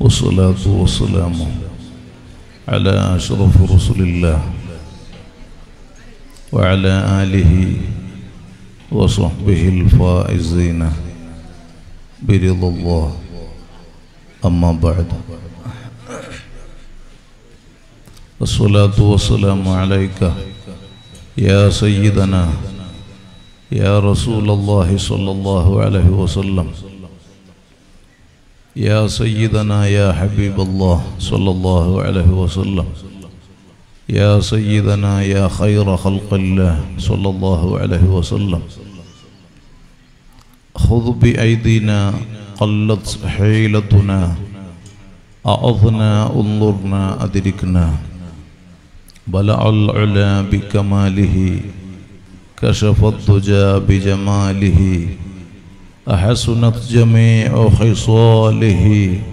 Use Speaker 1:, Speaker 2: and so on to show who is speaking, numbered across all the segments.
Speaker 1: والصلاة والسلام على أشرف رسل الله وعلى آله وصحبه الفائزين برضا الله أما بعد الصلاة والسلام عليك يا سيدنا يا رسول الله صلى الله عليه وسلم يا سيدنا يا حبيب الله صلى الله عليه وسلم يا سيدنا يا خير خلق الله صلى الله عليه وسلم خذ بأيدينا قلت حيلتنا أعظنا انظرنا أدركنا بلع العلا بكماله كشف الضجى بجماله أحسنت جميع خصاله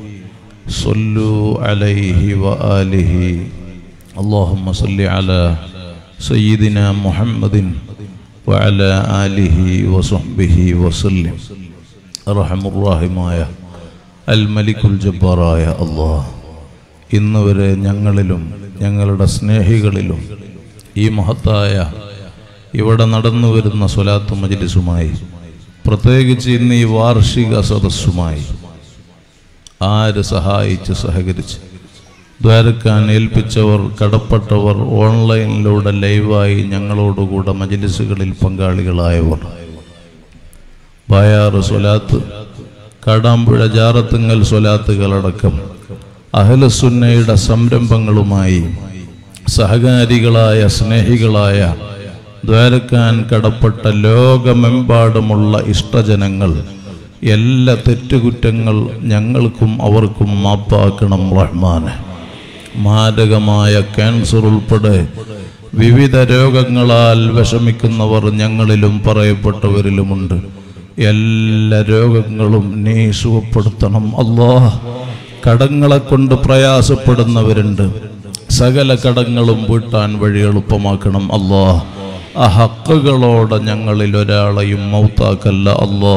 Speaker 1: صلوا عليه وآله اللهم صل على سيدنا محمد وعلى آله وصحبه وسلم أرحم الراحماയ അൽ മലിക്കുൽ ജബ്ബാറായ അള്ളാഹ് ഇന്ന് വരെ ഞങ്ങളിലും ഞങ്ങളുടെ സ്നേഹികളിലും ഈ മഹത്തായ ഇവിടെ നടന്നു വരുന്ന സ്വലാത്ത് മജ്ലിസുമായി പ്രത്യേകിച്ച് ഇന്ന് ഈ വാർഷിക സദസ്സുമായി ആര് സഹായിച്ച് സഹകരിച്ച് ദ്വാരക്കാൻ ഏൽപ്പിച്ചവർ കടപ്പെട്ടവർ ഓൺലൈനിലൂടെ ലൈവായി ഞങ്ങളോടുകൂടെ മജ്ലിസുകളിൽ പങ്കാളികളായവർ ബായാറ് സ്വലാത്ത് കാടാമ്പുഴ ജാറത്തുങ്ങൽ സ്വലാത്തുകളടക്കം അഹലസുന്നയുടെ സംരംഭങ്ങളുമായി സഹകാരികളായ സ്നേഹികളായ ദ്വാരക്കാൻ കടപ്പെട്ട ലോകമെമ്പാടുമുള്ള ഇഷ്ടജനങ്ങൾ എല്ലാ തെറ്റുകുറ്റങ്ങൾ ഞങ്ങൾക്കും അവർക്കും മാപ്പാക്കണം റഹ്മാന് മാരകമായ ക്യാൻസർ ഉൾപ്പെടെ വിവിധ രോഗങ്ങളാൽ വിഷമിക്കുന്നവർ ഞങ്ങളിലും പറയപ്പെട്ടവരിലുമുണ്ട് എല്ലാ രോഗങ്ങളും നീ സുഖപ്പെടുത്തണം അല്ലാ കടങ്ങളെ കൊണ്ട് പ്രയാസപ്പെടുന്നവരുണ്ട് സകല കടങ്ങളും വീട്ടാൻ വഴി എളുപ്പമാക്കണം അല്ലാ ആ ഹക്കുകളോടെ ഞങ്ങളിൽ ഒരാളെയും മൗത്താക്കല്ല അല്ലാ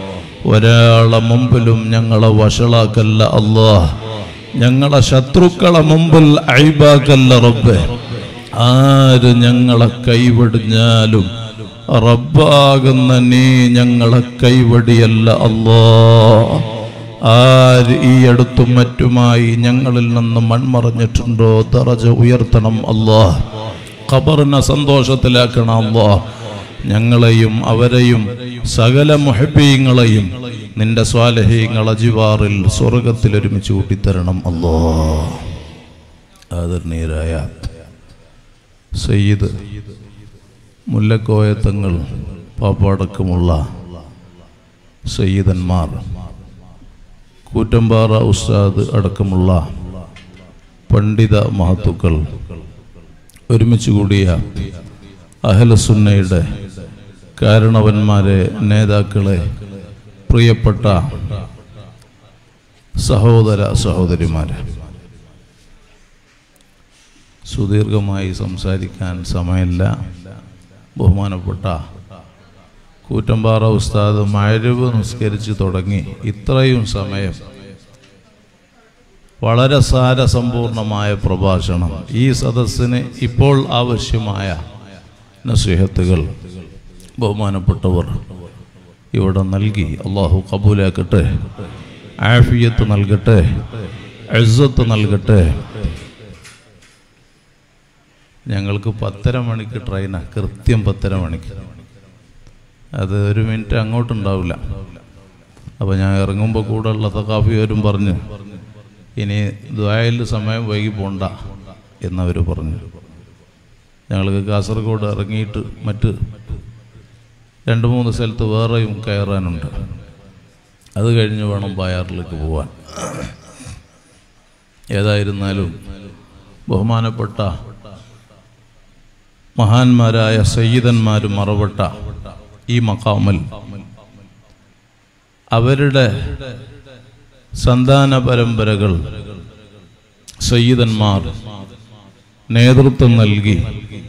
Speaker 1: ഒരാളെ മുമ്പിലും ഞങ്ങളെ വഷളാക്കല്ല അല്ലാ ഞങ്ങളെ ശത്രുക്കളെ മുമ്പിൽ അഴിബാക്കല്ല റബ്ബെ ആര് ഞങ്ങളെ കൈവടിഞ്ഞാലും റബ്ബാകുന്ന നീ ഞങ്ങളെ കൈവടിയല്ല അല്ലാ ആര് ഈ അടുത്തും മറ്റുമായി ഞങ്ങളിൽ നിന്ന് മൺമറഞ്ഞിട്ടുണ്ടോ തറജ ഉയർത്തണം അല്ലാ ഖബറിനെ സന്തോഷത്തിലാക്കണം അല്ലാ ഞങ്ങളെയും അവരെയും സകല മുഹബീങ്ങളെയും നിന്റെ സ്വാലഹീങ്ങളെ ജിവാറിൽ സ്വർഗത്തിൽ ഒരുമിച്ച് കൂട്ടിത്തരണം അല്ലോ ആദരണീയരായ സയ്യിദ് മുല്ലക്കോയത്തങ്ങൾ പാപ്പാടക്കമുള്ള സയ്യിദന്മാർ കൂറ്റമ്പാറ ഉസ്താദ് അടക്കമുള്ള പണ്ഡിത മഹത്തുക്കൾ ഒരുമിച്ച് കൂടിയ അഹലസുന്നയുടെ കാരണവന്മാരെ നേതാക്കളെ പ്രിയപ്പെട്ട സഹോദര സഹോദരിമാരെ സുദീർഘമായി സംസാരിക്കാൻ സമയമില്ല ബഹുമാനപ്പെട്ട കൂറ്റമ്പാറ ഉസ്താദ് മഴവ് നിസ്കരിച്ച് തുടങ്ങി ഇത്രയും സമയം വളരെ സാരസമ്പൂർണമായ പ്രഭാഷണം ഈ സദസ്സിന് ഇപ്പോൾ ആവശ്യമായ നസീഹത്തുകൾ ബഹുമാനപ്പെട്ടവർ ഇവിടെ നൽകി അള്ളാഹു കബൂലാക്കട്ടെ ആഫിയത്ത് നൽകട്ടെ എഴുത്ത് നൽകട്ടെ ഞങ്ങൾക്ക് പത്തര മണിക്ക് ട്രെയിനാണ് കൃത്യം പത്തര മണിക്ക് അത് ഒരു മിനിറ്റ് അങ്ങോട്ടുണ്ടാവില്ല അപ്പോൾ ഞാൻ ഇറങ്ങുമ്പോൾ കൂടെ ഉള്ള തക്കാഫിയോരും പറഞ്ഞ് ഇനി ദ്വായയിൽ സമയം വൈകി പോണ്ട എന്നവർ പറഞ്ഞു ഞങ്ങൾക്ക് കാസർഗോഡ് ഇറങ്ങിയിട്ട് മറ്റ് രണ്ട് മൂന്ന് സ്ഥലത്ത് വേറെയും കയറാനുണ്ട് അത് കഴിഞ്ഞ് വേണം ബായാറിലേക്ക് പോവാൻ ഏതായിരുന്നാലും ബഹുമാനപ്പെട്ട മഹാന്മാരായ സയ്യിദന്മാരും മറവട്ട ഈ മക്കാമൽ അവരുടെ സന്താന പരമ്പരകൾ സയ്യിദന്മാർ നേതൃത്വം നൽകി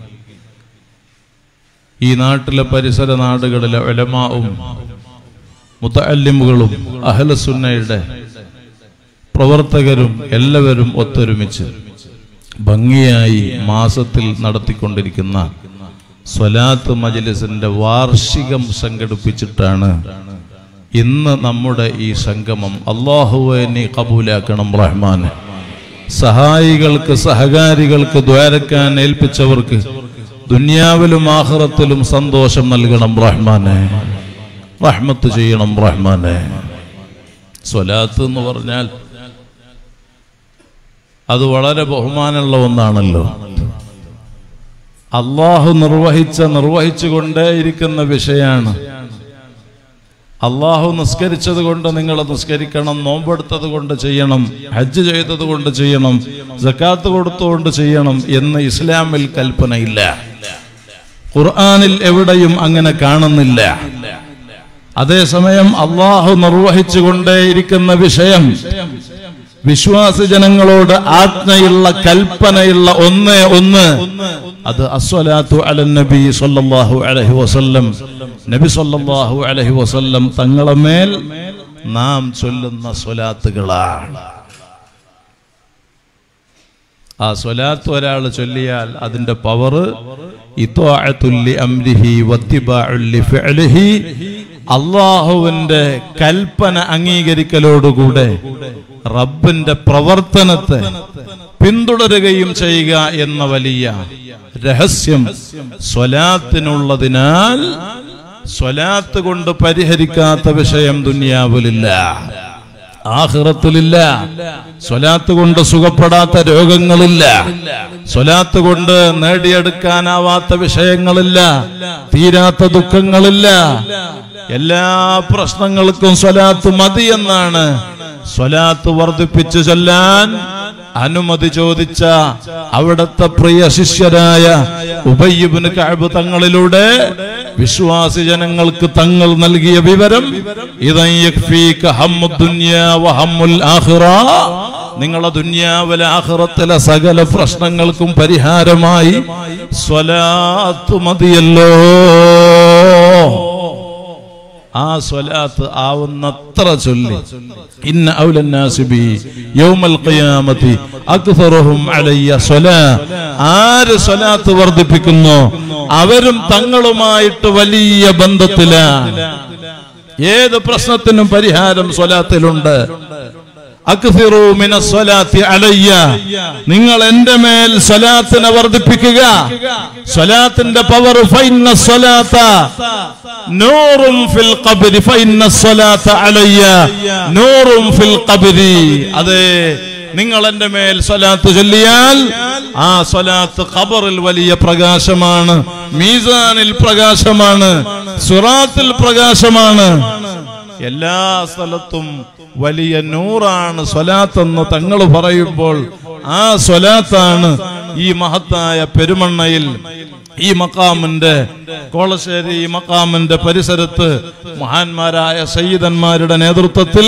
Speaker 1: ഈ നാട്ടിലെ പരിസര നാടുകളിലെ ഒലമാവും മുത്തല്ലിമുകളും അഹലസുന്നയുടെ പ്രവർത്തകരും എല്ലാവരും ഒത്തൊരുമിച്ച് ഭംഗിയായി മാസത്തിൽ നടത്തിക്കൊണ്ടിരിക്കുന്ന സ്വലാത്ത് മജ്ലിസിന്റെ വാർഷികം സംഘടിപ്പിച്ചിട്ടാണ് ഇന്ന് നമ്മുടെ ഈ സംഗമം അള്ളാഹുവെ നീ കബൂലാക്കണം റഹ്മാൻ സഹായികൾക്ക് സഹകാരികൾക്ക് ദ്വാരക്കാൻ ഏൽപ്പിച്ചവർക്ക് ദുനിയാവിലും ആഹ്റത്തിലും സന്തോഷം നൽകണം റഹ്മാനെ റഹ്മത്ത് ചെയ്യണം റഹ്മാനെ സ്വലാത്ത് എന്ന് പറഞ്ഞാൽ അത് വളരെ ബഹുമാനമുള്ള ഒന്നാണല്ലോ അള്ളാഹു നിർവഹിച്ച നിർവഹിച്ചുകൊണ്ടേയിരിക്കുന്ന വിഷയാണ് അള്ളാഹു നിസ്കരിച്ചത് കൊണ്ട് നിങ്ങൾ നിസ്കരിക്കണം നോമ്പെടുത്തത് കൊണ്ട് ചെയ്യണം ഹജ്ജ് ചെയ്തത് കൊണ്ട് ചെയ്യണം ജക്കാത്ത് കൊടുത്തുകൊണ്ട് ചെയ്യണം എന്ന് ഇസ്ലാമിൽ കൽപ്പനയില്ല ഖുർആനിൽ എവിടെയും അങ്ങനെ കാണുന്നില്ല അതേസമയം അള്ളാഹു നിർവഹിച്ചുകൊണ്ടേയിരിക്കുന്ന വിഷയം വിശ്വാസി ജനങ്ങളോട് ആജ്ഞയുള്ള കൽപ്പനയുള്ള ഒന്ന് ഒന്ന് അത് അസ്വലാത്തു അല നബി സല്ലല്ലാഹു അലൈഹി വസല്ലം നബി സല്ലല്ലാഹു അലൈഹി വസല്ലം തങ്ങളെ മേൽ നാം ചൊല്ലുന്ന സ്വലാത്തുകളാണ് ആ സ്വലാത്ത് ഒരാൾ ചൊല്ലിയാൽ അതിന്റെ പവർ അള്ളാഹുവിന്റെ കൽപ്പന അംഗീകരിക്കലോടുകൂടെ റബ്ബിന്റെ പ്രവർത്തനത്തെ പിന്തുടരുകയും ചെയ്യുക എന്ന വലിയ രഹസ്യം സ്വലാത്തിനുള്ളതിനാൽ സ്വലാത്ത് കൊണ്ട് പരിഹരിക്കാത്ത വിഷയം ദുനിയാവിലില്ല ആഹ്റത്തിലില്ല സ്വലാത്ത് കൊണ്ട് സുഖപ്പെടാത്ത രോഗങ്ങളില്ല സ്വലാത്ത് കൊണ്ട് നേടിയെടുക്കാനാവാത്ത വിഷയങ്ങളില്ല തീരാത്ത ദുഃഖങ്ങളില്ല എല്ലാ പ്രശ്നങ്ങൾക്കും സ്വലാത്ത് മതി എന്നാണ് സ്വലാത്ത് വർദ്ധിപ്പിച്ചു ചൊല്ലാൻ അനുമതി ചോദിച്ച അവിടുത്തെ പ്രിയ ശിഷ്യരായ ഉബയ്യബിന് കഅബ് തങ്ങളിലൂടെ വിശ്വാസി ജനങ്ങൾക്ക് തങ്ങൾ നൽകിയ വിവരം ഇദൻ യക്ഫീക ഹമ്മു ദുനിയാ വഹമ്മുൽ ആഖിറ നിങ്ങളെ ദുനിയാവിലെ ആഖിറത്തിലെ സകല പ്രശ്നങ്ങൾക്കും പരിഹാരമായി സ്വലാത്ത് മതിയല്ലോ ആ സ്വലാത്ത് ആവുന്നത്ര ചൊല്ലി ഇന്ന ഔലന്നാസി ബി യൗമൽ ഖിയാമത്തി അക്സറുഹും അലയ്യ സ്വലാ ആര് സ്വലാത്ത് വർദ്ധിപ്പിക്കുന്നു അവരും തങ്ങളുമായിട്ട് വലിയ ബന്ധത്തിലാണ് ഏത് പ്രശ്നത്തിനും പരിഹാരം സ്വലാത്തിലുണ്ട് അക്സിറു മിന സ്വലാത്തി അലയ്യ നിങ്ങൾ എന്റെ മേൽ സ്വലാത്തിനെ വർദ്ധിപ്പിക്കുക സ്വലാത്തിന്റെ പവർ ഫൈന സ്വലാത്ത നൂറും ഫിൽ ഖബ്രി ഫൈന സ്വലാത്ത അലയ്യ നൂറും ഫിൽ ഖബ്രി അതെ നിങ്ങൾ എന്റെ മേൽ സ്വലാത്ത് ചൊല്ലിയാൽ ആ സ്വലാത്ത് ഖബറിൽ വലിയ പ്രകാശമാണ് മീസാനിൽ പ്രകാശമാണ് സുറാത്തിൽ പ്രകാശമാണ് എല്ലാ സ്ഥലത്തും വലിയ നൂറാണ് സ്വലാത്തെന്ന് തങ്ങൾ പറയുമ്പോൾ ആ സ്വലാത്താണ് ഈ മഹത്തായ പെരുമണ്ണയിൽ ഈ മക്കാമിന്റെ കോളശ്ശേരി ഈ മക്കാമിന്റെ പരിസരത്ത് മഹാന്മാരായ സയ്യിദന്മാരുടെ നേതൃത്വത്തിൽ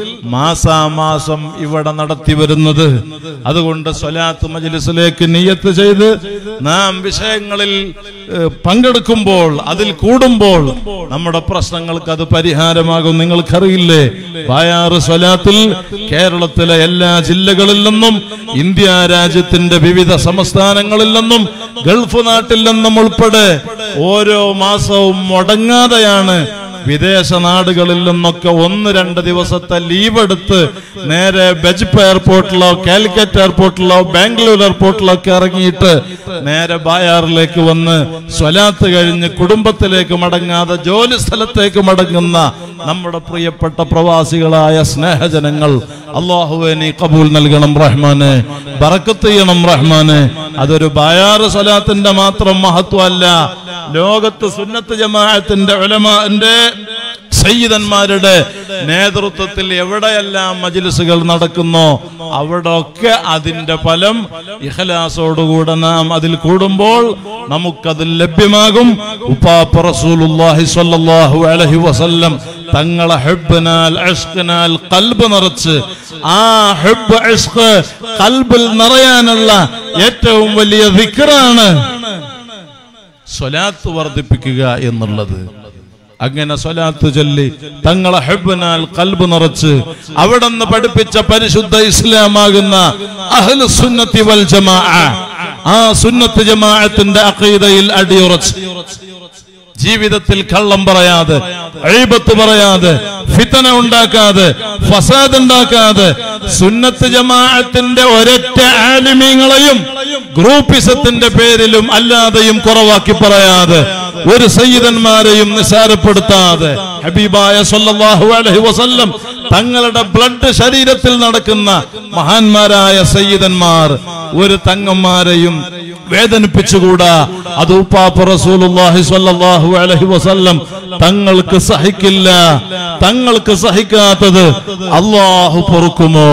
Speaker 1: മാസാമാസം ഇവിടെ നടത്തി വരുന്നത് അതുകൊണ്ട് സ്വലാത്ത് മജ്ലിസിലേക്ക് നിയത്ത് ചെയ്ത് നാം വിഷയങ്ങളിൽ ഏഹ്, പങ്കെടുക്കുമ്പോൾ അതിൽ കൂടുമ്പോൾ നമ്മുടെ പ്രശ്നങ്ങൾക്ക് അത് പരിഹാരമാകും നിങ്ങൾക്കറിയില്ലേ ബായാറ് സ്വലാത്തിൽ കേരളത്തിലെ എല്ലാ ജില്ലകളിൽ നിന്നും ഇന്ത്യ രാജ്യത്തിന്റെ വിവിധ സംസ്ഥാനങ്ങളിൽ നിന്നും ഗൾഫ് നാട്ടിൽ നിന്നും ഉൾപ്പെടെ ഓരോ മാസവും മുടങ്ങാതെയാണ് വിദേശ നാടുകളിൽ നിന്നൊക്കെ ഒന്ന് രണ്ട് ദിവസത്തെ ലീവ് എടുത്ത് നേരെ ബെജ്പ് എയർപോർട്ടിലോ കാലിക്കറ്റ് എയർപോർട്ടിലോ ബാംഗ്ലൂർ എയർപോർട്ടിലോ ഒക്കെ ഇറങ്ങിയിട്ട് നേരെ ബായാറിലേക്ക് വന്ന് സ്വലാത്ത് കഴിഞ്ഞ് കുടുംബത്തിലേക്ക് മടങ്ങാതെ ജോലി സ്ഥലത്തേക്ക് മടങ്ങുന്ന നമ്മുടെ പ്രിയപ്പെട്ട പ്രവാസികളായ സ്നേഹജനങ്ങൾ അള്ളാഹുവെ നീ കബൂൽ നൽകണം റഹ്മാനെ ബറക്കത്ത് ചെയ്യണം റഹ്മാനെ അതൊരു ബായാറ് സ്വലാത്തിന്റെ മാത്രം മഹത്വമല്ല ലോകത്ത് സുന്നത്ത് ജമാഅത്തിന്റെ ഉലമാന്റെ സയ്യിദന്മാരുടെ നേതൃത്വത്തിൽ എവിടെയെല്ലാം മജിലിസുകൾ നടക്കുന്നോ അവിടെ ഒക്കെ അതിന്റെ ഫലം ഇഖലാസോടുകൂടെ നാം അതിൽ കൂടുമ്പോൾ നമുക്കത് ലഭ്യമാകും ഉപ്പാപ്പ റസൂലുള്ളാഹി സ്വല്ലല്ലാഹു അലൈഹി വസല്ലം തങ്ങളെ ഹെബ്ബനാൽ അഷ്കനാൽ കൽബ് നിറച്ച് ആ ഹെബ് അഷ്ക് കൽബിൽ നിറയാനുള്ള ഏറ്റവും വലിയ ദിക്റാണ് സ്വലാത്ത് വർദ്ധിപ്പിക്കുക എന്നുള്ളത് അങ്ങനെ സ്വലാത്ത് ചൊല്ലി തങ്ങളെ ഹെബിനാൽ കൽബ് നിറച്ച് അവിടെ നിന്ന് പഠിപ്പിച്ച പരിശുദ്ധ ഇസ്ലാമാകുന്ന അഹ്ലു സുന്നത്തി വൽ ജമാ ആ സുന്നത്ത് ജമാഅത്തിന്റെ അഖീദയിൽ അടിയുറച്ച് ജീവിതത്തിൽ കള്ളം പറയാതെ അഴിബത്ത് പറയാതെ ഫിത്തന ഉണ്ടാക്കാതെ ഫസാദ് ഉണ്ടാക്കാതെ സുന്നത്ത് ജമാഅത്തിന്റെ ഒരൊറ്റ ആലിമീങ്ങളെയും ഗ്രൂപ്പിസത്തിന്റെ പേരിലും അല്ലാതെയും കുറവാക്കി പറയാതെ ഒരു സയ്യിദന്മാരെയും നിസാരപ്പെടുത്താതെ ഹബീബായ സല്ലല്ലാഹു അലൈഹി വസല്ലം തങ്ങളുടെ ബ്ലഡ് ശരീരത്തിൽ നടക്കുന്ന മഹാന്മാരായ സയ്യിദന്മാർ ഒരു തങ്ങന്മാരെയും വേദനിപ്പിച്ചുകൂടാ അത് ഉപ്പാപ്പ റസൂലുള്ളാഹി സ്വല്ലല്ലാഹു അലൈഹി വസല്ലം തങ്ങൾക്ക് സഹിക്കില്ല തങ്ങൾക്ക് സഹിക്കാത്തത് അള്ളാഹു പൊറുക്കുമോ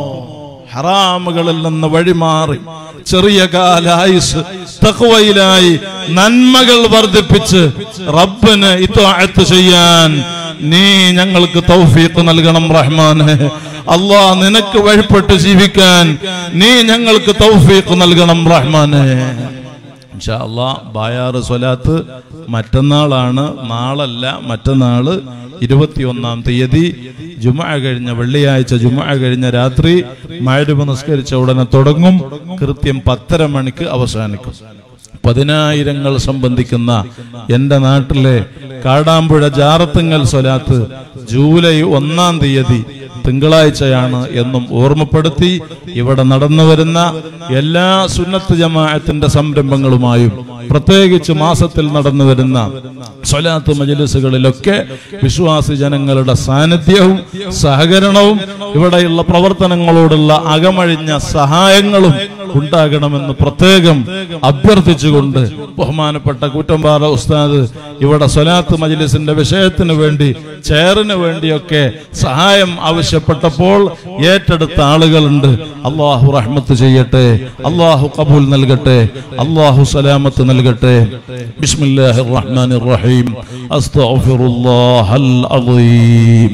Speaker 1: ഹറാമുകളിൽ നിന്ന് വഴിമാറി ചെറിയ കാലായുസ് തഖ്വയിലായി നന്മകൾ വർദ്ധിപ്പിച്ച് റബ്ബിന് ഇത്വാഅത്ത് ചെയ്യാൻ നീ ഞങ്ങൾക്ക് തൗഫീഖ് നൽകണം റഹ്മാനെ അള്ളാ നിനക്ക് വഴിപ്പെട്ട് ജീവിക്കാൻ നീ ഞങ്ങൾക്ക് തൗഫീഖ് നൽകണം റഹ്മാനെ ഇൻഷാ അള്ളാ ബായാറ് സ്വലാത്ത് മറ്റന്നാളാണ് നാളല്ല മറ്റന്നാള് ഇരുപത്തിയൊന്നാം തീയതി ജുമ കഴിഞ്ഞ വെള്ളിയാഴ്ച ജുമ കഴിഞ്ഞ രാത്രി മഴരുമ നിസ്കരിച്ച ഉടനെ തുടങ്ങും കൃത്യം പത്തര മണിക്ക് അവസാനിക്കും പതിനായിരങ്ങൾ സംബന്ധിക്കുന്ന എൻ്റെ നാട്ടിലെ കാടാമ്പുഴ ജാറത്തുങ്ങൽ സ്വലാത്ത് ജൂലൈ ഒന്നാം തീയതി തിങ്കളാഴ്ചയാണ് എന്നും ഓർമ്മപ്പെടുത്തി ഇവിടെ നടന്നു വരുന്ന എല്ലാ സുന്നത്ത് ജമാഅത്തിന്റെ സംരംഭങ്ങളുമായും പ്രത്യേകിച്ച് മാസത്തിൽ നടന്നു വരുന്ന സ്വലാത്ത് മജലിസുകളിലൊക്കെ വിശ്വാസി ജനങ്ങളുടെ സാന്നിധ്യവും സഹകരണവും ഇവിടെയുള്ള പ്രവർത്തനങ്ങളോടുള്ള അകമഴിഞ്ഞ സഹായങ്ങളും ഉണ്ടാകണമെന്ന് പ്രത്യേകം അഭ്യർത്ഥിച്ചുകൊണ്ട് ബഹുമാനപ്പെട്ട കൂറ്റമ്പാറ ഉസ്താദ് ഇവിടെ സ്വലാത്ത് മജ്ലിസിന്റെ വിഷയത്തിന് വേണ്ടി ചെയറിന് വേണ്ടിയൊക്കെ സഹായം ആവശ്യപ്പെട്ടപ്പോൾ ഏറ്റെടുത്ത ആളുകളുണ്ട് അള്ളാഹു റഹ്മത്ത് ചെയ്യട്ടെ അള്ളാഹു കബൂൽ നൽകട്ടെ അള്ളാഹു സലാമത്ത് നൽകട്ടെ ബിസ്മില്ലാഹിർ റഹ്മാനിർ റഹീം അസ്തഗ്ഫിറുല്ലാഹൽ അളീം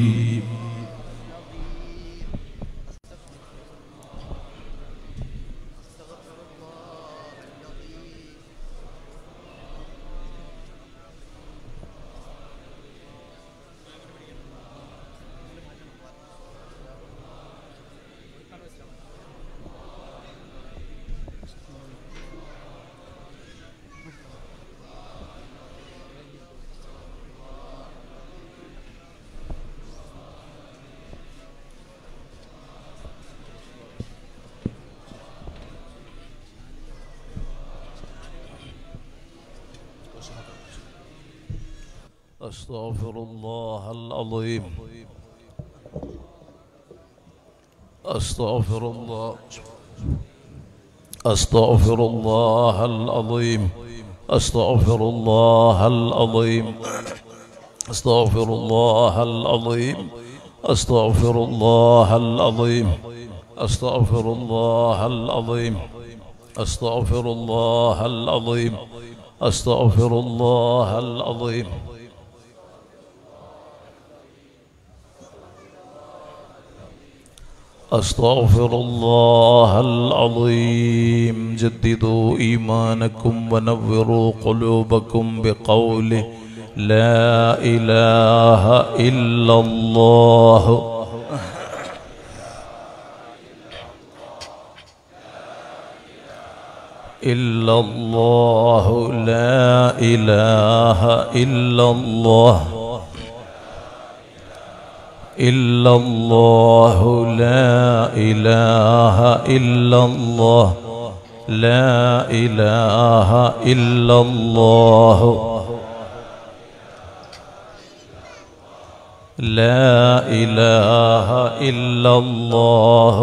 Speaker 1: أستغفر الله العظيم أستغفر الله أستغفر الله العظيم أستغفر الله العظيم أستغفر الله العظيم أستغفر الله العظيم أستغفر الله العظيم أستغفر الله العظيم أستغفر الله العظيم أستغفر الله العظيم جددوا إيمانكم ونوروا قلوبكم بقول لا إله إلا الله إلا الله لا إله إلا الله إلا الله لا إله إلا الله لا إله إلا الله لا إله إلا الله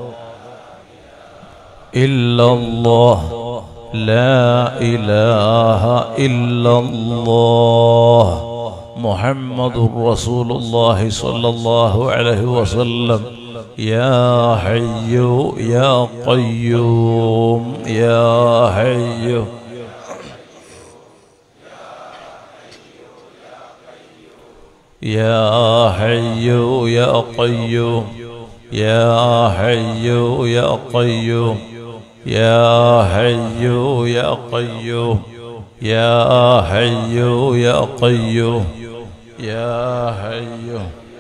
Speaker 1: إلا الله لا إله إلا الله محمد رسول الله صلى الله عليه وسلم يا حي يا قيوم يا حي يا حي يا قيوم يا حي يا قيوم يا حي يا قيوم يا حي يا قيوم يا حي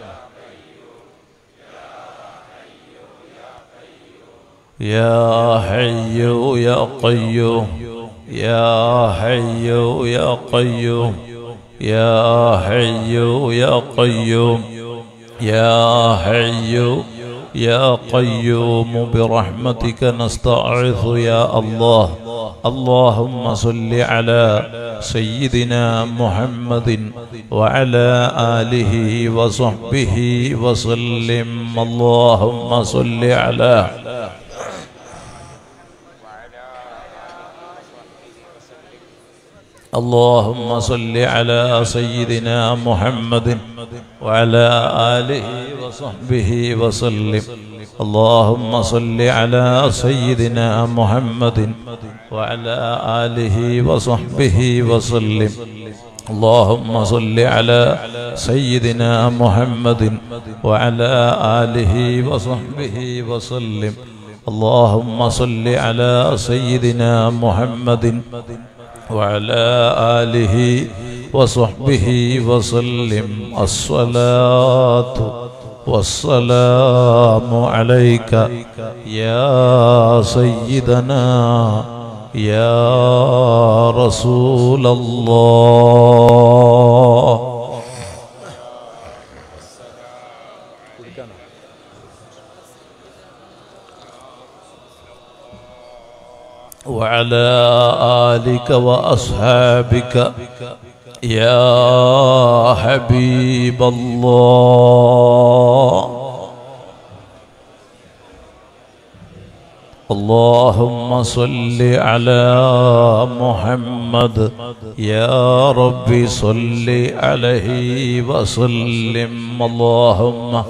Speaker 1: يا حي يا قيوم يا حي يا قيوم يا حي يا قيوم يا حي يا قيوم برحمتك نستعيذ يا الله اللهم صل على سيدنا محمد وعلى آله وصحبه وسلم اللهم صل على اللهم صل على سيدنا محمد وعلى آله وصحبه وسلم اللهم صل على سيدنا محمد وعلى آله وصحبه وسلم اللهم صل على سيدنا محمد وعلى آله وصحبه وسلم اللهم صل على سيدنا محمد وعلى آله وصحبه وسلم الصلاة والسلام عليك يا سيدنا يا رسول الله وعلى آلك وأصحابك يا حبيب الله اللهم صل على محمد يا رب صل عليه وسلم اللهم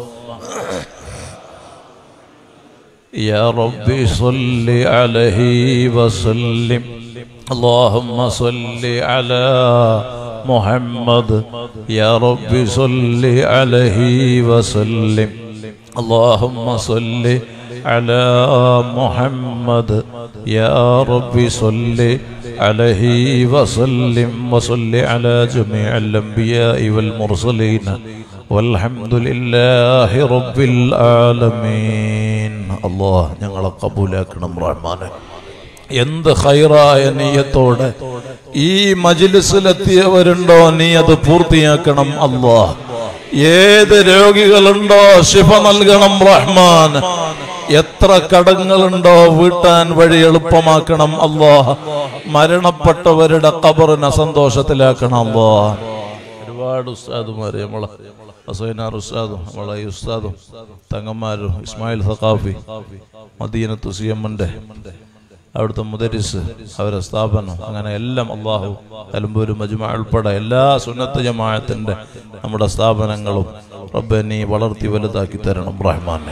Speaker 1: يا رب صل عليه وسلم اللهم صل على محمد يا رب صل عليه وسلم اللهم صل على محمد يا رب صل عليه وسلم وصل على جميع الأنبياء والمرسلين والحمد لله رب العالمين الله ഞങ്ങളെ കബൂലാക്കണം റഹ്മാനെ എന്ത് ഹൈറായ നീയത്തോടെ ഈ മജിലിസിലെത്തിയവരുണ്ടോ നീ അത് പൂർത്തിയാക്കണം അല്ലാ ഏത് രോഗികളുണ്ടോ ശിഫ നൽകണം റഹ്മാൻ എത്ര കടങ്ങളുണ്ടോ വീട്ടാൻ വഴി എളുപ്പമാക്കണം അല്ലാ മരണപ്പെട്ടവരുടെ കബറിനെ സന്തോഷത്തിലാക്കണം അല്ലാ ഒരുപാട് ഉസ്താദുമാര് നമ്മളെ അസൈനാർ ഉസ്താദും നമ്മളെ ഈ ഉസ്താദും തങ്ങന്മാരും ഇസ്മായിൽ സഖാഫി മദീനത്ത് സി എമ്മിന്റെ അവിടുത്തെ മുദരിസ് അവരെ സ്ഥാപനം അങ്ങനെ എല്ലാം അള്ളാഹു കലമ്പൂര് മജ്മ ഉൾപ്പെടെ എല്ലാ സുന്നത്ത് ജമാഅത്തിന്റെ നമ്മുടെ സ്ഥാപനങ്ങളും റബ്ബെ നീ വളർത്തി വലുതാക്കി തരണം റഹ്മാനെ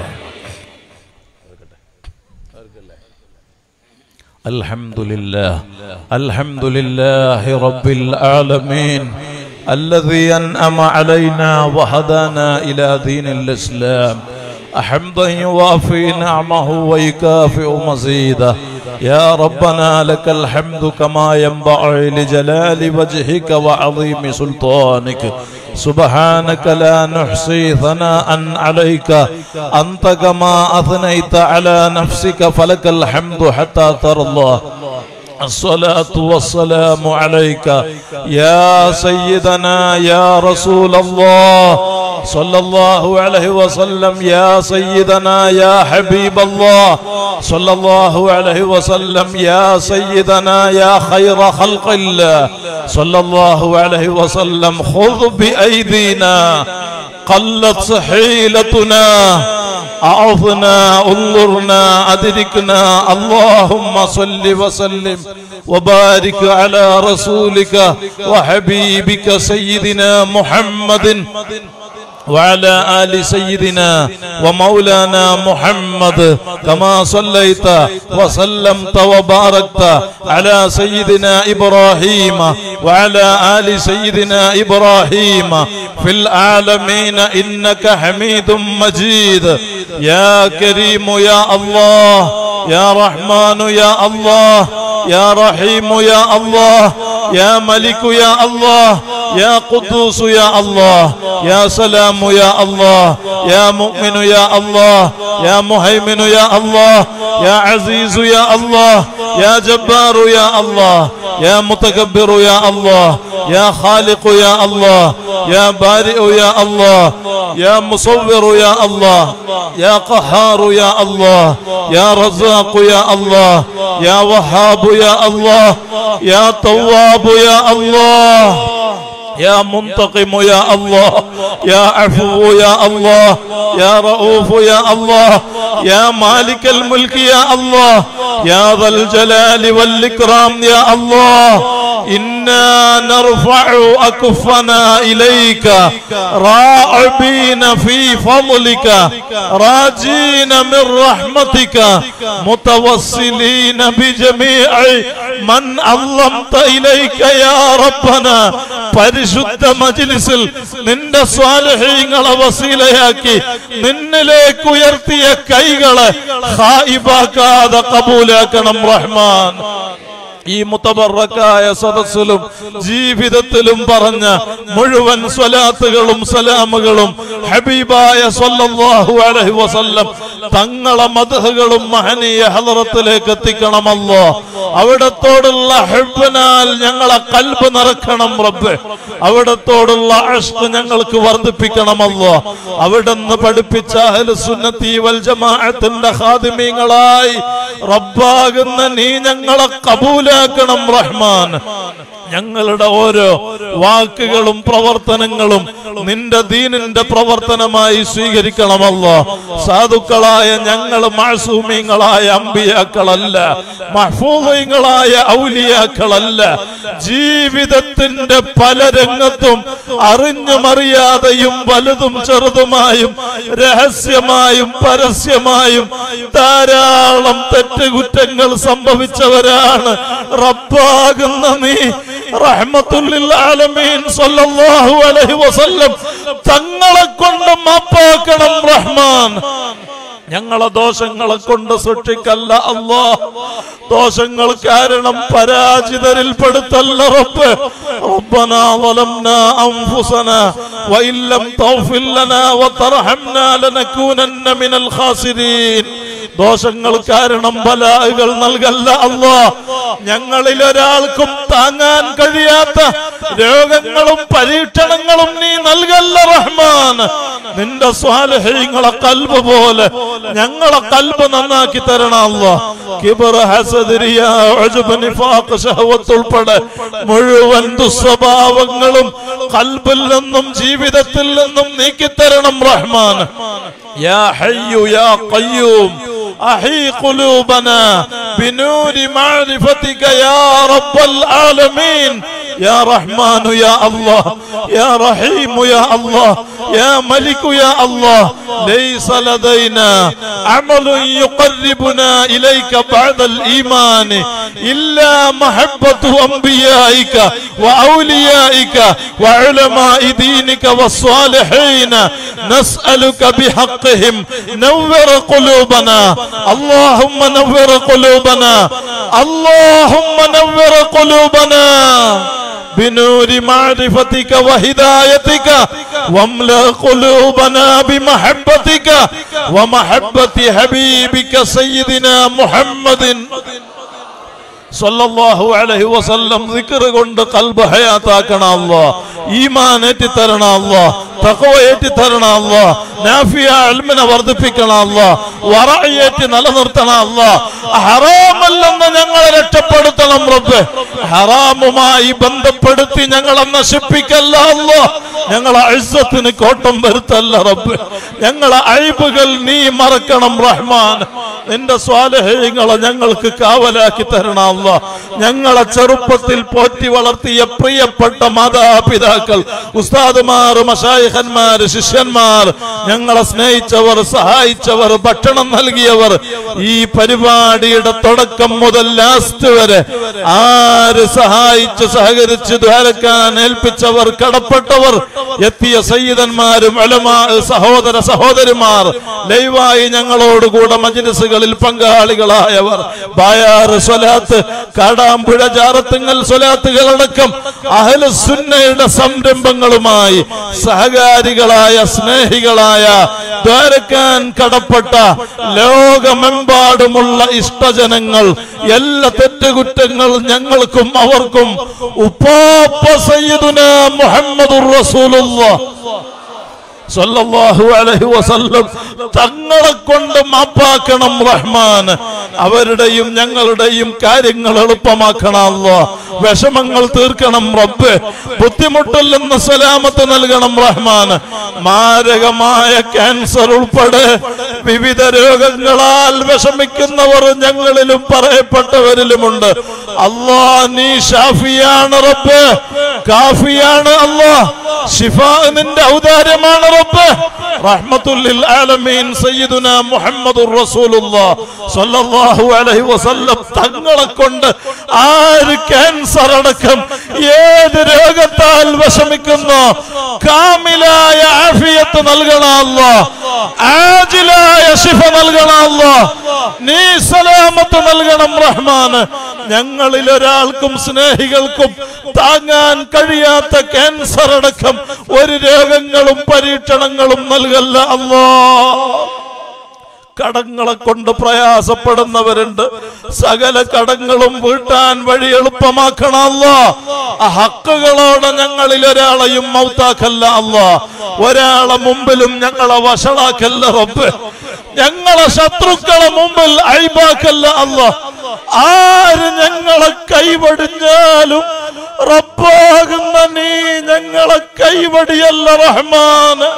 Speaker 1: الحمد لله الحمد لله رب العالمين الذي أنعم علينا وهدانا إلى دين الإسلام حمدا يوافي نعمه ويكافئ مزيده يا ربنا لك الحمد كما ينبغي لجلال وجهك وعظيم سلطانك سبحانك لا نحصي ثناء عليك أنت كما أثنيت على نفسك فلك الحمد حتى ترضى الصلاة والسلام عليك يا سيدنا يا رسول الله صلى الله عليه وسلم يا سيدنا يا حبيب الله صلى الله عليه وسلم يا سيدنا يا خير خلق الله صلى الله عليه وسلم خذ بأيدينا قلت حيلتنا أعظنا انظرنا أدركنا اللهم صل وسلم وبارك على رسولك وحبيبك سيدنا محمد وعلى آل سيدنا ومولانا محمد كما صليت وسلمت وباركت على سيدنا إبراهيم وعلى آل سيدنا إبراهيم في العالمين إنك حميد مجيد يا كريم يا الله يا رحمن يا الله يا رحيم يا الله يا ملك يا الله يا قدوس يا الله يا سلام يا الله يا مؤمن يا الله يا مهيمن يا الله يا عزيز يا الله يا جبار يا الله يا متكبر يا الله يا خالق يا الله يا بارئ يا الله يا مصور يا الله يا قهار يا الله يا رزاق يا الله يا وهاب يا الله يا تواب يا الله يا منتقم يا الله يا عفو يا الله يا رؤوف يا الله يا مالك الملك يا الله يا ذا الجلال والإكرام يا الله إنا نرفع أكفنا إليك راعبين في فضلك راجين من رحمتك متوسلين بجميع من علمت إليك يا ربنا പരിശുദ്ധ മജിലിസിൽ നിന്റെ സ്വാലഹീങ്ങളെ വസീലയാക്കി നിന്നിലേക്ക് ഉയർത്തിയ കൈകളെ ഹായിബാക്കാതെ കബൂലാക്കണം റഹ്മാൻ ഈ മുത്തബറക്കായ സദസ്സിലും ജീവിതത്തിലും പറഞ്ഞ മുഴുവൻ സ്വലാത്തുകളും സലാമുകളും ഹബീബായ സല്ലല്ലാഹു അലൈഹി വസല്ലം തങ്ങളെ മദഹുകളും മഹനീയ ഹലറത്തിലേക്ക് എത്തിക്കണമല്ലോ അവിടത്തോടുള്ള ഹെബിനാൽ ഞങ്ങളെ കൽബ് നിറക്കണം റബ്ബ് അവിടത്തോടുള്ള അഷ്ക് ഞങ്ങൾക്ക് വർദ്ധിപ്പിക്കണമല്ലോ അവിടുന്ന് പഠിപ്പിച്ച അഹ്ലു സുന്നത്തി വൽ ജമാഅത്തിന്റെ ഖാദിമീങ്ങളായി റബ്ബാകുന്ന നീ ഞങ്ങളെ കബൂലാക്കണം റഹ്മാൻ ഞങ്ങളുടെ ഓരോ വാക്കുകളും പ്രവർത്തനങ്ങളും നിന്റെ ദീനിന്റെ പ്രവർത്തനമായി സ്വീകരിക്കണമല്ലോ സാധുക്കളായ ഞങ്ങൾ മാസൂമിങ്ങളായ അമ്പിയാക്കളല്ല മഹ്ഫൂദങ്ങളായ ഔലിയാക്കളല്ല ജീവിതത്തിന്റെ പല രംഗത്തും അറിഞ്ഞുമറിയാതെയും വലുതും ചെറുതുമായും രഹസ്യമായും പരസ്യമായും ധാരാളം തെറ്റുകുറ്റങ്ങൾ സംഭവിച്ചവരാണ് റബ്ബാകുന്ന നീ റഹ്മത്തുല്ലിൽ ആലമീൻ സല്ലല്ലാഹു അലൈഹി വസല്ലം തങ്ങളെ കൊണ്ട് മാപ്പാക്കണം റഹ്മാൻ ഞങ്ങളെ ദോഷങ്ങളെ കൊണ്ട് സൃഷ്ടിക്കല്ല അല്ലാ ദോഷങ്ങൾ കാരണം പരാജിതരിൽ പെടുത്തല്ല റബ്ബ് ربنا ظلمنا أنفسنا وإن لم تغفر لنا وترحمنا لنكونن من الخاسرين ദോഷങ്ങൾ കാരണം ബലാഹുകൾ നൽകല്ല അല്ലാ ഞങ്ങളിൽ ഒരാൾക്കും താങ്ങാൻ കഴിയാത്ത രോഗങ്ങളും പരീക്ഷണങ്ങളും നീ നൽകല്ല റഹ്മാൻ നിന്റെ സ്വാലഹ്യങ്ങളെ കൽബ് പോലെ ഞങ്ങളെ കൽബ് നന്നാക്കി തരണം അല്ലാ കിബർ ഹസദ് റിയാ ഉജ്ബ് നിഫാഖ് ശഹവത്ത് ഉൾപ്പെടെ മുഴുവൻ ദുസ്വഭാവങ്ങളും കൽബിൽ നിന്നും ജീവിതത്തിൽ നിന്നും നീക്കിത്തരണം റഹ്മാൻ യാ ഹയ്യു യാ ഖയ്യൂം أحي قلوبنا بنور معرفتك يا رب العالمين يا رحمن يا الله يا رحيم يا الله يا ملك يا الله ليس لدينا عمل يقربنا إليك بعد الإيمان إلا محبة أنبيائك وأوليائك وعلماء دينك والصالحين نسألك بحقهم نور قلوبنا اللهم نور قلوبنا اللهم نور قلوبنا بنور معرفتك وهدايتك واملأ قلوبنا بمحبتك ومحبة حبيبك سيدنا محمد സല്ലല്ലാഹു അലൈഹി വസല്ലം ദിക്ർ കൊണ്ട് കൽബ് ഹയാത്താക്കണം അല്ലാ ഈമാൻ ഏറ്റി തരണം അല്ലാ തഖ്വ ഏറ്റി തരണം അല്ലാ നാഫിയ ഇൽമിനെ വർദ്ധിപ്പിക്കണം അല്ലാ വറഅ ഏറ്റി നിലനിർത്തണം അല്ലാ ഹറാമല്ലെന്ന് ഞങ്ങളെ രക്ഷപ്പെടുത്തണം റബ്ബ് ഹറാമുമായി ബന്ധപ്പെടുത്തി ഞങ്ങളെ നശിപ്പിക്കല്ല അല്ലാ ഞങ്ങളെ ഇസ്സത്തിന് കോട്ടം വരുത്തല്ല റബ്ബ് ഞങ്ങളെ അഴിബുകൾ നീ മറക്കണം റഹ്മാൻ നിന്റെ സ്വാലഹ്യങ്ങളെ ഞങ്ങൾക്ക് കാവലാക്കി തരണം അല്ല ഞങ്ങളെ ചെറുപ്പത്തിൽ പോറ്റി വളർത്തിയ പ്രിയപ്പെട്ട മാതാപിതാക്കൾ ഉസ്താദുമാർ മഷായ മഷായിഖന്മാര് ശിഷ്യന്മാർ ഞങ്ങളെ സ്നേഹിച്ചവർ സഹായിച്ചവർ ഭക്ഷണം നൽകിയവർ ഈ പരിപാടിയുടെ തുടക്കം മുതൽ ലാസ്റ്റ് വരെ ആര് സഹായിച്ച് സഹകരിച്ച് ദ്വാരക്കാൻ ഏൽപ്പിച്ചവർ കടപ്പെട്ടവർ എത്തിയ സയ്യിദന്മാരും ഉലമാ സഹോദര സഹോദരിമാർ ലൈവായി ഞങ്ങളോടുകൂടെ മജ്ലിസുകളിൽ പങ്കാളികളായവർ ബായാറ് സ്വലാത്ത് കാടാമ്പുഴ ജാറത്തുങ്ങൽ സ്വലാത്തുകളടക്കം അഹലുസുന്നയുടെ സംരംഭങ്ങളുമായി സഹകാരികളായ സ്നേഹികളായ ദ്വാരക്കാൻ കടപ്പെട്ട ലോകമെമ്പാടുമുള്ള ഇഷ്ടജനങ്ങൾ എല്ലാ തെറ്റുകുറ്റങ്ങൾ ഞങ്ങൾക്കും അവർക്കും ഉപ്പാപ്പ സയ്യിദുന മുഹമ്മദുർ റസൂലുള്ളാഹ് സല്ലല്ലാഹു അലൈഹി വസല്ലം തങ്ങളെ കൊണ്ട് മാപ്പാക്കണം റഹ്മാൻ അവരുടെയും ഞങ്ങളുടെയും കാര്യങ്ങൾ എളുപ്പമാക്കണം അല്ലാ വിഷമങ്ങൾ തീർക്കണം റബ്ബ് ബുദ്ധിമുട്ടിൽ നിന്ന് സലാമത്ത് നൽകണം റഹ്മാൻ മാരകമായ ക്യാൻസർ ഉൾപ്പെടെ വിവിധ രോഗങ്ങളാൽ വിഷമിക്കുന്നവർ ഞങ്ങളിലും പറയപ്പെട്ടവരിലുമുണ്ട് അല്ലാ നീ ഷാഫിയാണ് റബ്ബ് കാഫിയാണ് അല്ലാ ഷിഫ നിന്റെ ഔദാര്യമാണ് റബ്ബ് റഹ്മത്തുല്ലിൽ ആലമീൻ സയ്യിദുന മുഹമ്മദുർ റസൂലുള്ളാഹ് സ്വല്ലല്ലാഹു അലൈഹി വസല്ലം തങ്ങളെ കൊണ്ട് ആര് ക്യാൻസർ അടക്കം ഏത് രോഗത്താൽ വിഷമിക്കുന്നു കാമിലായ ആഫിയത്ത് നൽകണം അല്ലാഹ് ആജിലായ ഷിഫ നൽകണം അല്ലാഹ് നീ സലാമത്ത് നൽകണം റഹ്മാന് ഞങ്ങളിൽ ഒരാൾക്കും സ്നേഹികൾക്കും താങ്ങാൻ കഴിയാത്ത ക്യാൻസർ അടക്കം ഒരു രോഗങ്ങളും പരീക്ഷണങ്ങളും നൽകല്ല അല്ലോ കടങ്ങളെ കൊണ്ട് പ്രയാസപ്പെടുന്നവരുണ്ട് സകല കടങ്ങളും വീട്ടാൻ വഴി എളുപ്പമാക്കണമല്ലോ ആ ഹക്കുകളോടെ ഞങ്ങളിൽ ഒരാളെയും മൗത്താക്കല്ല അല്ലോ ഒരാളെ മുമ്പിലും ഞങ്ങളെ വഷളാക്കല്ല റബ്ബ് ഞങ്ങളെ ശത്രുക്കളെ മുമ്പിൽ അഴിബാക്കല്ല അല്ലോ ആര് ഞങ്ങളെ കൈവടിഞ്ഞാലും റബ്ബാകുന്ന നീ ഞങ്ങളെ കൈവടിയല്ല റഹ്മാന്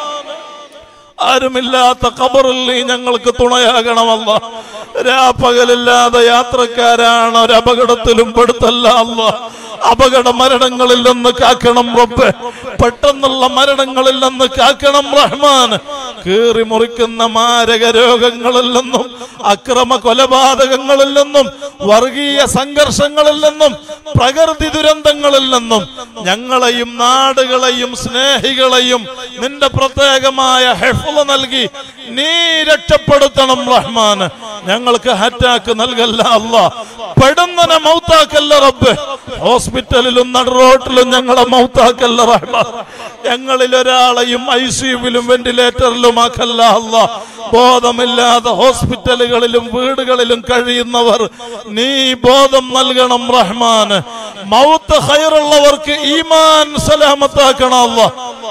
Speaker 1: ആരുമില്ലാത്ത ഖബറിൽ നീ ഞങ്ങൾക്ക് തുണയാകണമല്ല രാപ്പകലില്ലാതെ യാത്രക്കാരാണ് ഒരു അപകടത്തിലും പെടുത്തല്ല അല്ല അപകട മരണങ്ങളിൽ നിന്ന് കാക്കണം റബ്ബ് പെട്ടെന്നുള്ള മരണങ്ങളിൽ നിന്ന് കാക്കണം റഹ്മാൻ കീറി മുറിക്കുന്ന മാരക രോഗങ്ങളിൽ നിന്നും അക്രമ കൊലപാതകങ്ങളിൽ നിന്നും വർഗീയ സംഘർഷങ്ങളിൽ നിന്നും പ്രകൃതി ദുരന്തങ്ങളിൽ നിന്നും ഞങ്ങളെയും നാടുകളെയും സ്നേഹികളെയും നിന്റെ പ്രത്യേകമായ ഹെഫുള നൽകി നീ രക്ഷപ്പെടുത്തണം റഹ്മാൻ ഞങ്ങൾക്ക് അറ്റാക്ക് നൽകല്ല അല്ല പെടുന്നനെ മൗത്താക്കല്ല റബ്ബ് ഹോസ്പിറ്റലിലും നടുറോട്ടിലും ഞങ്ങളെ മൗത്താക്കല്ല റഹ്മാൻ ഞങ്ങളിൽ ഒരാളെയും ഐ സിയുവിലും വെന്റിലേറ്ററിലും ആക്കല്ല അല്ല ബോധമില്ലാതെ ഹോസ്പിറ്റലുകളിലും വീടുകളിലും കഴിയുന്നവർ നീ ബോധം നൽകണം റഹ്മാൻ മൗത്ത് ഹൈറുള്ളവർക്ക് ഈമാൻ സലാമത്താക്കണം അല്ല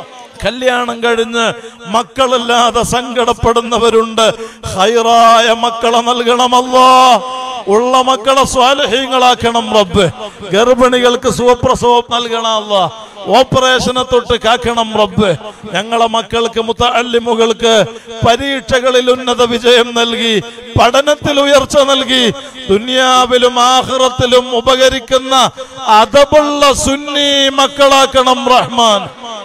Speaker 1: കല്യാണം കഴിഞ്ഞ് മക്കളില്ലാതെ സങ്കടപ്പെടുന്നവരുണ്ട് ഹൈറായ മക്കളെ നൽകണമല്ലോ ഉള്ള മക്കളെ സ്വാലഹ്യങ്ങളാക്കണം റബ്ബ് ഗർഭിണികൾക്ക് സുഖപ്രസവം നൽകണം അല്ലാ ഓപ്പറേഷനെ തൊട്ട് കാക്കണം റബ്ബ് ഞങ്ങളെ മക്കൾക്ക് മുത്തല്ലിമുകൾക്ക് പരീക്ഷകളിൽ ഉന്നത വിജയം നൽകി പഠനത്തിൽ ഉയർച്ച നൽകി ദുനിയാവിലും ആഹ്റത്തിലും ഉപകരിക്കുന്ന അതബുള്ള സുന്നി മക്കളാക്കണം റഹ്മാൻ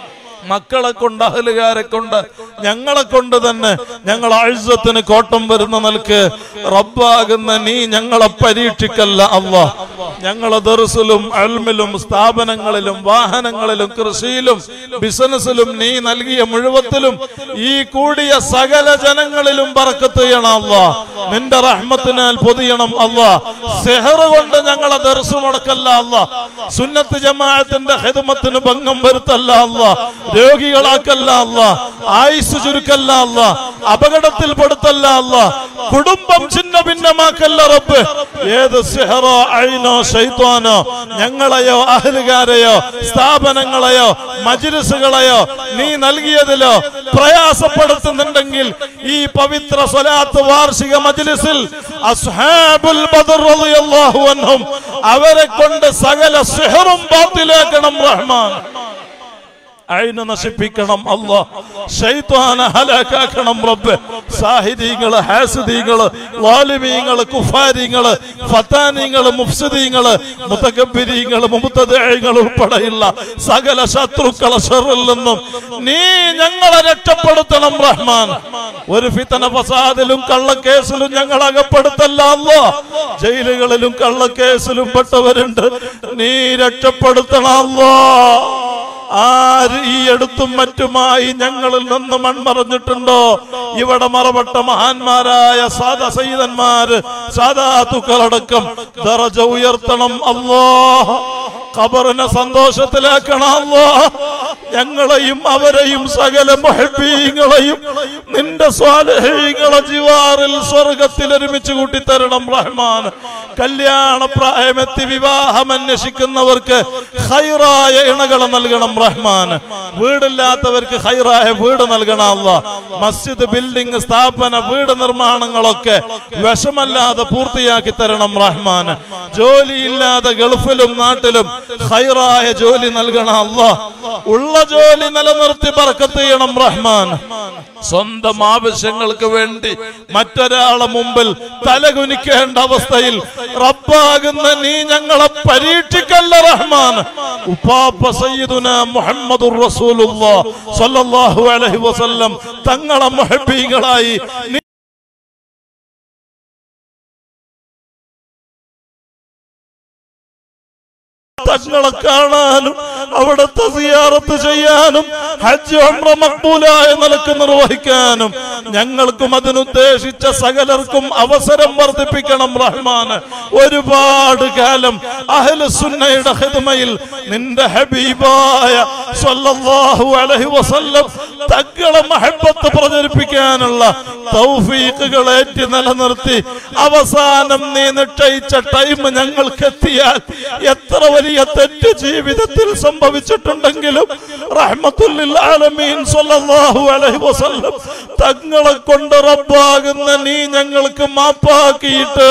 Speaker 1: മക്കളെ കൊണ്ട് അഹലുകാരെ കൊണ്ട് ഞങ്ങളെ കൊണ്ട് തന്നെ ഞങ്ങൾ ആഴ്സത്തിന് കോട്ടം വരുന്ന നിലക്ക് റബ്ബാകുന്ന നീ ഞങ്ങളെ പരീക്ഷിക്കല്ല അല്ല ഞങ്ങളെ ദർസിലും അൽമിലും സ്ഥാപനങ്ങളിലും വാഹനങ്ങളിലും കൃഷിയിലും ബിസിനസ്സിലും നീ നൽകിയ മുഴുവത്തിലും ഈ കൂടിയ സകല ജനങ്ങളിലും പറക്കത്ത് ചെയ്യണം അല്ല നിന്റെ റഹ്മത്തിനാൽ പൊതിയണം അല്ല സെഹർ കൊണ്ട് ഞങ്ങളെ ദർസ് മുടക്കല്ല അല്ല സുന്നത്ത് ജമാഅത്തിന്റെ ഹിദ്മത്തിന് ഭംഗം വരുത്തല്ല അല്ല രോഗികളാക്കല്ല അല്ല ആയുസ് ചുരുക്കല്ല അല്ല അപകടത്തിൽ പെടുത്തല്ല അല്ല കുടുംബം ചിന്ന ഭിന്നമാക്കല്ല റബ്ബ് ഏത് സിഹറോ അഴിനോ ശൈത്വാനോ ഞങ്ങളെയോ അഹലുകാരെയോ സ്ഥാപനങ്ങളെയോ മജിലിസുകളെയോ നീ നൽകിയതിലോ പ്രയാസപ്പെടുത്തുന്നുണ്ടെങ്കിൽ ഈ പവിത്ര സ്വലാത്ത് വാർഷിക മജ്ലിസിൽ അസ്ഹാബുൽ ബദർ റളിയല്ലാഹു അൻഹും അവരെ കൊണ്ട് സകല സിഹറും ബാത്തിലാക്കണം റഹ്മാൻ
Speaker 2: അയിന് നശിപ്പിക്കണം അല്ലാ ശൈത്വാന ഹലാക്കാക്കണം റബ്ബ് സാഹിദീങ്ങള് ഹാസിദീങ്ങള് വാലിമീങ്ങള് കുഫാരിങ്ങള് ഫത്താനിങ്ങള് മുഫ്സിദീങ്ങള് മുതകബിരീങ്ങള് മുബത്തദേഹങ്ങൾ ഉൾപ്പെടെയുള്ള സകല ശത്രുക്കളെ ഷെറിൽ നിന്നും നീ ഞങ്ങളെ രക്ഷപ്പെടുത്തണം റഹ്മാൻ ഒരു ഫിത്തന ഫസാദിലും കള്ളക്കേസിലും ഞങ്ങൾ അകപ്പെടുത്തല്ല അല്ലോ ജയിലുകളിലും കള്ളക്കേസിലും പെട്ടവരുണ്ട് നീ രക്ഷപ്പെടുത്തണം അല്ലോ ആര് ഈ അടുത്തും മറ്റുമായി ഞങ്ങളിൽ നിന്ന് മൺമറഞ്ഞിട്ടുണ്ടോ ഇവിടെ മറപ്പെട്ട മഹാന്മാരായ സാദാ സയ്യിദന്മാര് സാദാത്തുക്കളടക്കം ദറജ ഉയർത്തണം അല്ലോ ഖബറിനെ സന്തോഷത്തിലാക്കണം അല്ലോ ഞങ്ങളെയും അവരെയും സകല മൊഹബീങ്ങളെയും നിന്റെ സ്വാലഹീങ്ങളെ ജിവാറിൽ സ്വർഗത്തിൽ ഒരുമിച്ച് കൂട്ടിത്തരണം റഹ്മാൻ കല്യാണ പ്രായമെത്തി വിവാഹം അന്വേഷിക്കുന്നവർക്ക് ഹൈറായ ഇണകളെ നൽകണം റഹ്മാൻ വീടില്ലാത്തവർക്ക് ഹൈറായ വീട് നൽകണം അല്ല മസ്ജിദ് ബിൽഡിംഗ് സ്ഥാപന വീട് നിർമ്മാണങ്ങളൊക്കെ വിഷമല്ലാതെ പൂർത്തിയാക്കി തരണം റഹ്മാൻ ജോലിയില്ലാതെ ഗൾഫിലും നാട്ടിലും ഹൈറായ ജോലി നൽകണം അല്ല ഉള്ള ജോലി നിലനിർത്തി പറക്കത്ത് ചെയ്യണം റഹ്മാൻ സ്വന്തം ആവശ്യങ്ങൾക്ക് വേണ്ടി മറ്റൊരാളെ മുമ്പിൽ തലകുനിക്കേണ്ട അവസ്ഥയിൽ റബ്ബാകുന്ന നീ ഞങ്ങളെ പരീക്ഷിക്കല്ല റഹ്മാൻ ഉപ്പാപ്പ സയ്യിദുന മുഹമ്മദുർ റസൂലുള്ളാഹ് സ്വല്ലല്ലാഹു അലൈഹി വസല്ലം തങ്ങളെ മുഹബ്ബീകളായി നീ തങ്ങളെ കാണാനും അവിടുത്തെ സിയാറത്ത് ചെയ്യാനും ഹജ്ജ് ഉംറ മക്ബൂലായ നിലക്ക് നിർവഹിക്കാനും ഞങ്ങൾക്കും അതിനുദ്ദേശിച്ച സകലർക്കും അവസരം വർദ്ധിപ്പിക്കണം റഹ്മാന് ഒരുപാട് കാലം അഹ്ലു സുന്നയുടെ ഹിദ്മയിൽ നിന്റെ ഹബീബായ സ്വല്ലല്ലാഹു അലൈഹി വസല്ലം തങ്ങളെ മഹബത്ത് പ്രചരിപ്പിക്കാനുള്ള തൗഫീഖുകൾ ഏറ്റി നിലനിർത്തി അവസാനം നീ നിശ്ചയിച്ച ടൈം ഞങ്ങൾക്ക് എത്തിയാൽ എത്ര വലിയ തെറ്റ് ജീവിതത്തിൽ സംഭവിച്ചിട്ടുണ്ടെങ്കിലും റഹ്മത്തുല്ലിൽ ആലമീൻ സ്വല്ലല്ലാഹു അലൈഹി വസല്ലം തങ്ങളെ കൊണ്ട് റബ്ബാകുന്ന നീ ഞങ്ങൾക്ക് മാപ്പാക്കിയിട്ട്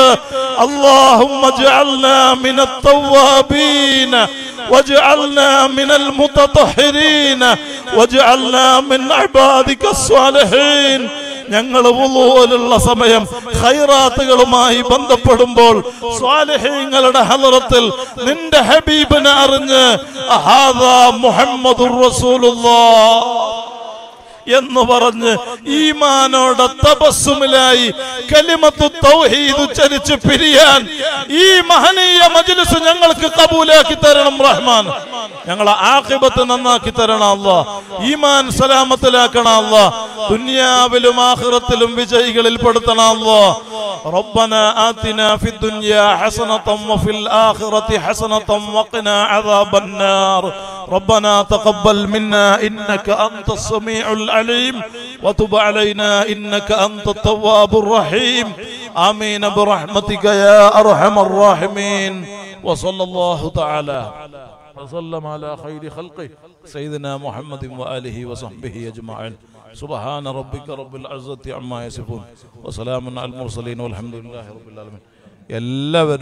Speaker 2: اللهم اجعلنا من التوابين واجعلنا من المتطهرين واجعلنا من عبادك الصالحين ഞങ്ങൾ പോലുള്ള സമയം ഖൈറാത്തുകളുമായി ബന്ധപ്പെടുമ്പോൾ സ്വാലിഹീങ്ങളുടെ ഹലറത്തിൽ നിന്റെ ഹബീബിനെ അറിഞ്ഞ് അഹാദാ മുഹമ്മദുർ റസൂലുള്ളാഹ് എന്ന് പറഞ്ഞ് ഈമാനോടെ തപസ്സുമിലായി കലിമത്തു തൗഹീദ് ഉച്ചരിച്ച് പിരിയാൻ ഈ മഹനീയ മജ്ലിസ് ഞങ്ങൾക്ക് കബൂലാക്കി തരണം റഹ്മാൻ ഞങ്ങളെ ആഖിബത്ത് നന്നാക്കി തരണം അല്ലാ ഈമാൻ സലാമത്തിലാക്കണം അല്ലാ ദുനിയാവിലും ആഖിറത്തിലും വിജയികളിൽ പെടുത്തണം അല്ലാ ربنا آتنا في الدنيا حسنة وفي الآخرة حسنة وقنا عذاب النار ربنا تقبل منا إنك أنت السميع العليم وتب علينا إنك أنت التواب الرحيم آمين برحمتك يا أرحم الراحمين وصلى الله تعالى وسلم على خير خلقه سيدنا محمد وآله وصحبه أجمعين سبحان ربك رب العزة عما يصفون وسلام على المرسلين والحمد لله رب العالمين എല്ലാവരും